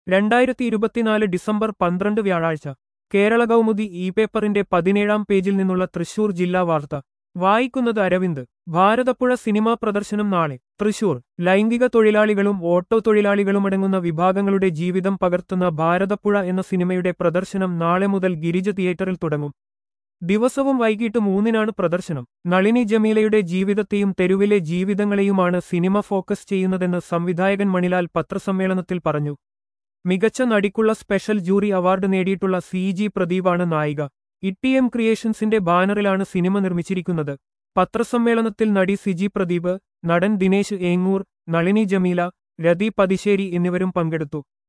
രണ്ടായിരത്തി ഇരുപത്തിനാല് ഡിസംബർ പന്ത്രണ്ട് വ്യാഴാഴ്ച കേരള കൗമുദി ഇ പേപ്പറിന്റെ പതിനേഴാം പേജിൽ നിന്നുള്ള തൃശൂർ ജില്ലാ വാർത്ത വായിക്കുന്നത് അരവിന്ദ് ഭാരതപ്പുഴ സിനിമാ പ്രദർശനം നാളെ തൃശൂർ ലൈംഗിക തൊഴിലാളികളും ഓട്ടോ തൊഴിലാളികളുമടങ്ങുന്ന വിഭാഗങ്ങളുടെ ജീവിതം പകർത്തുന്ന ഭാരതപ്പുഴ എന്ന സിനിമയുടെ പ്രദർശനം നാളെ മുതൽ ഗിരിജ തിയേറ്ററിൽ തുടങ്ങും ദിവസവും വൈകിട്ട് മൂന്നിനാണ് പ്രദർശനം നളിനി ജമീലയുടെ ജീവിതത്തെയും തെരുവിലെ ജീവിതങ്ങളെയുമാണ് സിനിമ ഫോക്കസ് ചെയ്യുന്നതെന്ന് സംവിധായകൻ മണിലാൽ പത്രസമ്മേളനത്തിൽ പറഞ്ഞു മികച്ച നടിക്കുള്ള സ്പെഷ്യൽ ജൂറി അവാർഡ് നേടിയിട്ടുള്ള സി ജി പ്രദീപാണ് നായിക ഇട്ടിഎം ക്രിയേഷൻസിന്റെ ബാനറിലാണ് സിനിമ നിർമ്മിച്ചിരിക്കുന്നത് പത്രസമ്മേളനത്തിൽ നടി സിജി പ്രദീപ് നടൻ ദിനേശ് ഏങ്ങൂർ നളിനി ജമീല രതി പതിശ്ശേരി എന്നിവരും പങ്കെടുത്തു